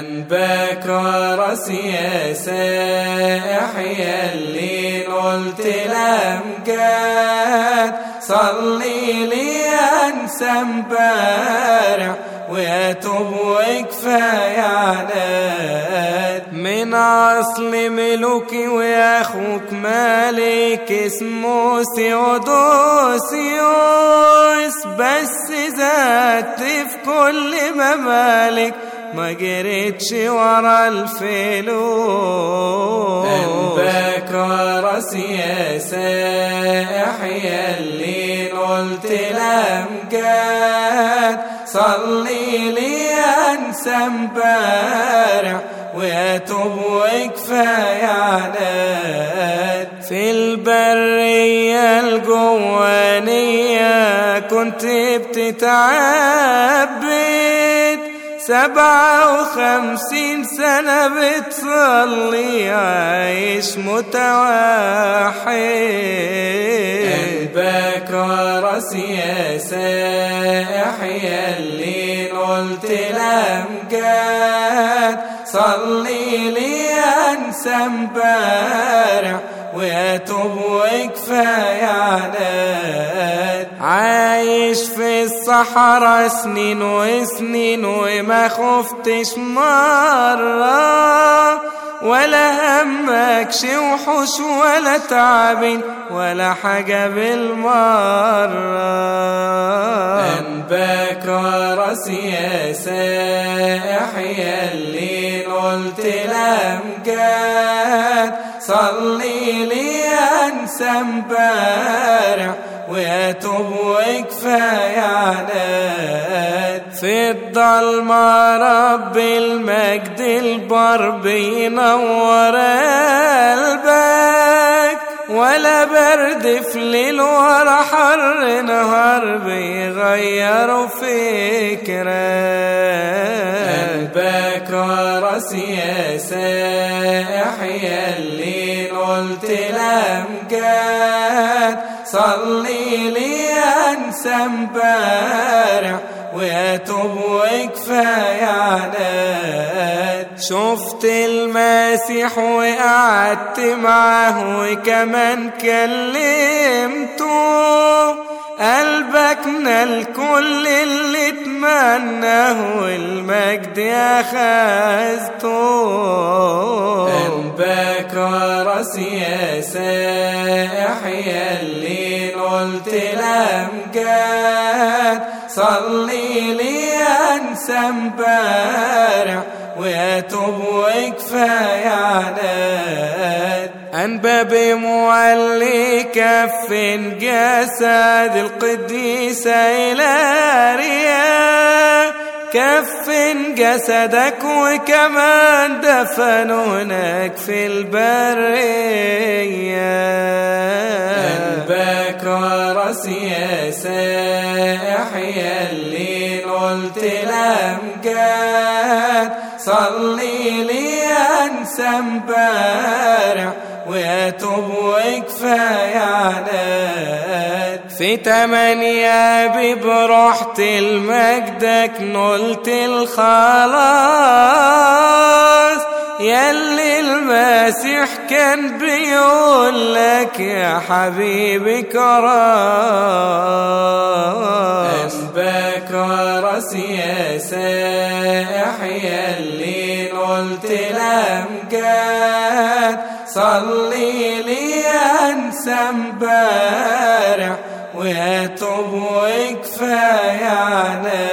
انباك وراسي يحيى اللي قلت الامجاد صلي لي انسى امبارح ويتوب وكفاية عناد من أصل ملوكي وياخوك مالك اسمه سيودوسيوس بس زادت في كل ممالك ما جريتش ورا الفلوس انباك ورا سياسة احيا اللي قلت الامجاد صلي لي انسى امبارح ويتوب وكفاية عناد في البرية الجوانية كنت بتتعبد سبعة وخمسين سنة بتصلي عايش متوحد قلبك ورا سياسة احيا اللي قلت الامجاد صلي لي انسى امبارح ويتوب وكفاية عناد عايش في الصحراء سنين وسنين وما خفتش مرة ولا همكش وحوش ولا تعب ولا حاجة بالمرة أنباك ورا سياسة احيا اللي قلت الأمجاد صلي لي أنسى امبارح ويتوب وكفاية عناد في الضلمة رب المجد البر بينور قلبك ولا برد في ليل ولا حر نهار بيغيروا فكرك قلبك ورا سياسة احيا اللي قلت الامجاد صلي لي انسى امبارح ويتوب وكفاية عناد شفت المسيح وقعدت معاه وكمان كلمته قلبك نال كل اللي اتمناه والمجد اخذته قلبك ورا سياسة احيا اللي قلت الامجاد صلي لي انسى امبارح ويتوب وكفاية عناد أنباب مولي كف جسد القديسة إلاريا كفن جسدك وكمان دفنونك في البرية قلبك ورا سياسة احيا اللي قلت الأمجاد صلي لي أنسى امبارح ويتوب وكفاية عناد في تمانية ببروحة المجدك نلت الخلاص يلي المسيح كان بيقول لك يا حبيبي كراس أنباك ورا سياسة احيا اللي قلت الأمجاد صلي لي أنسى امبارح ويتوب وكفاية عناد